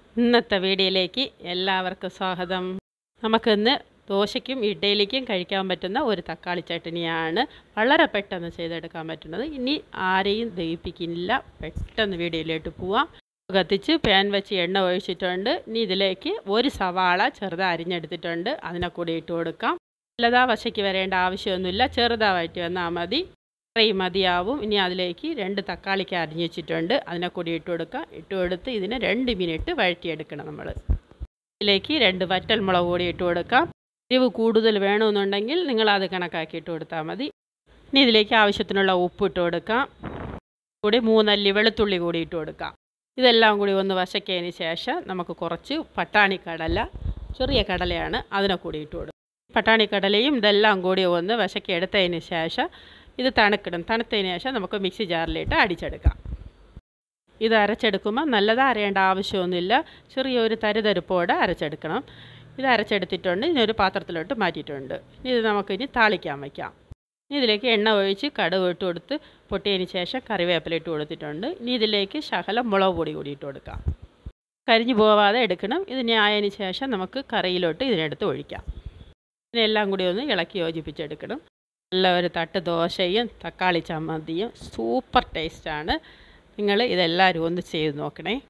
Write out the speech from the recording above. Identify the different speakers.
Speaker 1: ഇന്നത്തെ വീഡിയോയിലേക്ക് എല്ലാവർക്കും സ്വാഗതം നമുക്കിന്ന് ദോശയ്ക്കും ഇഡ്ഡലിക്കും കഴിക്കാൻ പറ്റുന്ന ഒരു തക്കാളി ചട്നിയാണ് വളരെ പെട്ടെന്ന് ചെയ്തെടുക്കാൻ പറ്റുന്നത് ഇനി ആരെയും ദഹിപ്പിക്കില്ല പെട്ടെന്ന് വീഡിയോയിലോട്ട് പോവാം കത്തിച്ച് പാൻ വെച്ച് എണ്ണ ഒഴിച്ചിട്ടുണ്ട് ഇനി ഇതിലേക്ക് ഒരു സവാള ചെറുത് അരിഞ്ഞെടുത്തിട്ടുണ്ട് അതിനെ കൂടി ഇട്ട് കൊടുക്കാം വലുതാ വശയ്ക്ക് വരേണ്ട ആവശ്യമൊന്നുമില്ല ചെറുതായിട്ട് വന്നാൽ മതി ഇത്രയും മതിയാവും ഇനി അതിലേക്ക് രണ്ട് തക്കാളിക്ക് അരിഞ്ഞ് വെച്ചിട്ടുണ്ട് അതിനെ കൂടി ഇട്ട് കൊടുക്കാം ഇട്ട് കൊടുത്ത് ഇതിനെ രണ്ട് മിനിറ്റ് വഴറ്റിയെടുക്കണം നമ്മൾ ഇതിലേക്ക് രണ്ട് വറ്റൽമുളക് കൂടി ഇട്ട് കൊടുക്കാം എരിവ് കൂടുതൽ വേണമെന്നുണ്ടെങ്കിൽ നിങ്ങൾ അത് കണക്കാക്കി ഇട്ട് കൊടുത്താൽ മതി ഇനി ഇതിലേക്ക് ആവശ്യത്തിനുള്ള ഉപ്പ് ഇട്ട് കൊടുക്കാം കൂടി മൂന്നല്ലി വെളുത്തുള്ളി കൂടി ഇട്ട് കൊടുക്കാം ഇതെല്ലാം കൂടി ഒന്ന് വശക്കിയതിന് ശേഷം നമുക്ക് കുറച്ച് പട്ടാണി കടല ചെറിയ കടലയാണ് അതിനെ കൂടി ഇട്ട് കൊടുക്കും പട്ടാണി കടലയും ഇതെല്ലാം കൂടി ഒന്ന് വശക്കി എടുത്തതിന് ശേഷം ഇത് തണുക്കിടും തണുത്തതിന് ശേഷം നമുക്ക് മിക്സി ജാറിലിട്ട് അടിച്ചെടുക്കാം ഇത് അരച്ചെടുക്കുമ്പോൾ നല്ലത് അരയേണ്ട ആവശ്യമൊന്നുമില്ല ചെറിയൊരു തരിതരിപ്പോടെ അരച്ചെടുക്കണം ഇത് അരച്ചെടുത്തിട്ടുണ്ട് ഇതിനൊരു പാത്രത്തിലോട്ട് മാറ്റിയിട്ടുണ്ട് ഇനി ഇത് നമുക്കിനി താളിക്കാൻ വയ്ക്കാം ഇനി ഇതിലേക്ക് എണ്ണ ഒഴിച്ച് കടുക് ഇട്ട് കൊടുത്ത് പൊട്ടിയതിന് ശേഷം കറിവേപ്പില ഇട്ട് കൊടുത്തിട്ടുണ്ട് ഇനി ഇതിലേക്ക് ശകലം മുളക് പൊടി കൂടി ഇട്ട് കൊടുക്കാം കരിഞ്ഞു പോവാതെ എടുക്കണം ഇതിനെ ആയതിന് ശേഷം നമുക്ക് കറിയിലോട്ട് ഇതിനെടുത്ത് ഒഴിക്കാം ഇതിനെല്ലാം കൂടി ഒന്ന് ഇളക്കി യോജിപ്പിച്ചെടുക്കണം നല്ല ഒരു തട്ട് ദോശയും തക്കാളി ചമ്മന്തിയും സൂപ്പർ ടേസ്റ്റാണ് നിങ്ങൾ ഇതെല്ലാവരും ഒന്ന് ചെയ്ത് നോക്കണേ